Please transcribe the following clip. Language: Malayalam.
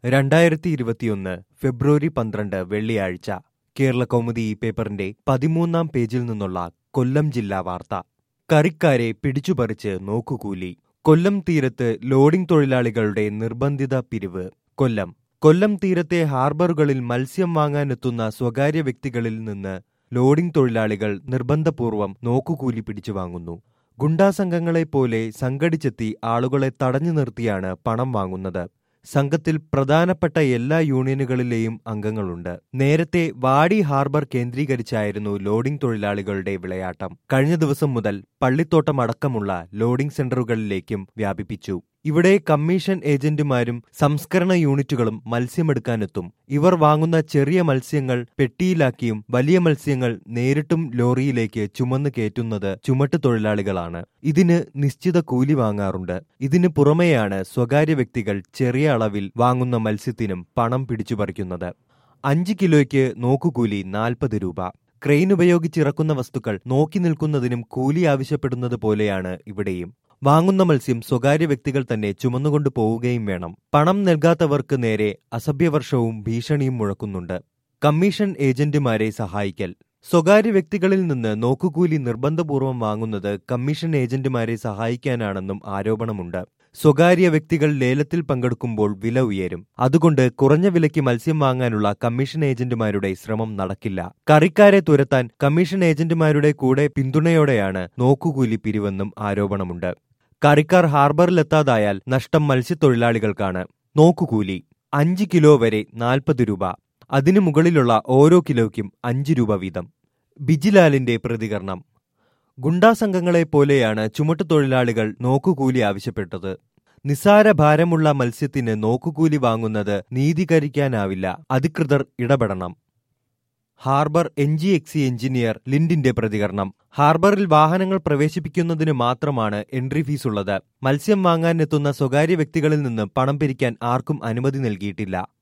രണ്ടായിരത്തി ഇരുപത്തിയൊന്ന് ഫെബ്രുവരി പന്ത്രണ്ട് വെള്ളിയാഴ്ച കേരള കൗമുദി ഈ പേപ്പറിന്റെ പതിമൂന്നാം പേജിൽ നിന്നുള്ള കൊല്ലം ജില്ലാ വാർത്ത കറിക്കാരെ പിടിച്ചുപറിച്ച് നോക്കുകൂലി കൊല്ലം തീരത്ത് ലോഡിംഗ് തൊഴിലാളികളുടെ നിർബന്ധിത പിരിവ് കൊല്ലം കൊല്ലം തീരത്തെ ഹാർബറുകളിൽ മത്സ്യം വാങ്ങാനെത്തുന്ന സ്വകാര്യ വ്യക്തികളിൽ നിന്ന് ലോഡിംഗ് തൊഴിലാളികൾ നിർബന്ധപൂർവം നോക്കുകൂലി പിടിച്ചു വാങ്ങുന്നു ഗുണ്ടാസംഘങ്ങളെപ്പോലെ സംഘടിച്ചെത്തി ആളുകളെ തടഞ്ഞു നിർത്തിയാണ് പണം വാങ്ങുന്നത് സംഘത്തിൽ പ്രധാനപ്പെട്ട എല്ലാ യൂണിയനുകളിലെയും അംഗങ്ങളുണ്ട് നേരത്തെ വാടി ഹാർബർ കേന്ദ്രീകരിച്ചായിരുന്നു ലോഡിംഗ് തൊഴിലാളികളുടെ വിളയാട്ടം കഴിഞ്ഞ ദിവസം മുതൽ പള്ളിത്തോട്ടം അടക്കമുള്ള ലോഡിംഗ് സെന്ററുകളിലേക്കും വ്യാപിപ്പിച്ചു ഇവിടെ കമ്മീഷൻ ഏജന്റുമാരും സംസ്കരണ യൂണിറ്റുകളും മത്സ്യമെടുക്കാനെത്തും ഇവർ വാങ്ങുന്ന ചെറിയ മത്സ്യങ്ങൾ പെട്ടിയിലാക്കിയും വലിയ മത്സ്യങ്ങൾ നേരിട്ടും ലോറിയിലേക്ക് ചുമന്ന് കയറ്റുന്നത് ചുമട്ട് തൊഴിലാളികളാണ് ഇതിന് നിശ്ചിത കൂലി വാങ്ങാറുണ്ട് ഇതിനു പുറമെയാണ് സ്വകാര്യ വ്യക്തികൾ ചെറിയ അളവിൽ വാങ്ങുന്ന മത്സ്യത്തിനും പണം പിടിച്ചുപറിക്കുന്നത് അഞ്ച് കിലോയ്ക്ക് നോക്കുകൂലി നാൽപ്പത് രൂപ ക്രെയിൻ ഉപയോഗിച്ചിറക്കുന്ന വസ്തുക്കൾ നോക്കി നിൽക്കുന്നതിനും കൂലി ആവശ്യപ്പെടുന്നത് പോലെയാണ് ഇവിടെയും വാങ്ങുന്ന മത്സ്യം സ്വകാര്യ വ്യക്തികൾ തന്നെ ചുമന്നുകൊണ്ട് പോവുകയും വേണം പണം നൽകാത്തവർക്ക് നേരെ അസഭ്യവർഷവും ഭീഷണിയും മുഴക്കുന്നുണ്ട് കമ്മീഷൻ ഏജന്റുമാരെ സഹായിക്കൽ സ്വകാര്യ വ്യക്തികളിൽ നിന്ന് നോക്കുകൂലി നിർബന്ധപൂർവം വാങ്ങുന്നത് കമ്മീഷൻ ഏജന്റുമാരെ സഹായിക്കാനാണെന്നും ആരോപണമുണ്ട് സ്വകാര്യ വ്യക്തികൾ ലേലത്തിൽ പങ്കെടുക്കുമ്പോൾ വില ഉയരും അതുകൊണ്ട് കുറഞ്ഞ വിലയ്ക്ക് മത്സ്യം വാങ്ങാനുള്ള കമ്മീഷൻ ഏജന്റുമാരുടെ ശ്രമം നടക്കില്ല കറിക്കാരെ തുരത്താൻ കമ്മീഷൻ ഏജന്റുമാരുടെ കൂടെ പിന്തുണയോടെയാണ് നോക്കുകൂലി പിരിവെന്നും ആരോപണമുണ്ട് കറിക്കാർ ഹാർബറിലെത്താതായാൽ നഷ്ടം മത്സ്യത്തൊഴിലാളികൾക്കാണ് നോക്കുകൂലി അഞ്ച് കിലോ വരെ നാൽപ്പത് രൂപ അതിനു മുകളിലുള്ള ഓരോ കിലോയ്ക്കും അഞ്ച് രൂപ വീതം ബിജിലാലിന്റെ പ്രതികരണം ഗുണ്ടാസംഘങ്ങളെ പോലെയാണ് ചുമട്ടുതൊഴിലാളികൾ നോക്കുകൂലി ആവശ്യപ്പെട്ടത് നിസാര ഭാരമുള്ള മത്സ്യത്തിന് നോക്കുകൂലി വാങ്ങുന്നത് നീതീകരിക്കാനാവില്ല അധികൃതർ ഇടപെടണം ഹാർബർ എൻ ജി എക്സി എഞ്ചിനീയർ ലിൻഡിന്റെ പ്രതികരണം ഹാർബറിൽ വാഹനങ്ങൾ പ്രവേശിപ്പിക്കുന്നതിന് മാത്രമാണ് എൻട്രി ഫീസ് ഉള്ളത് മത്സ്യം വാങ്ങാനെത്തുന്ന സ്വകാര്യ വ്യക്തികളിൽ നിന്ന് പണം പിരിക്കാൻ ആർക്കും അനുമതി നൽകിയിട്ടില്ല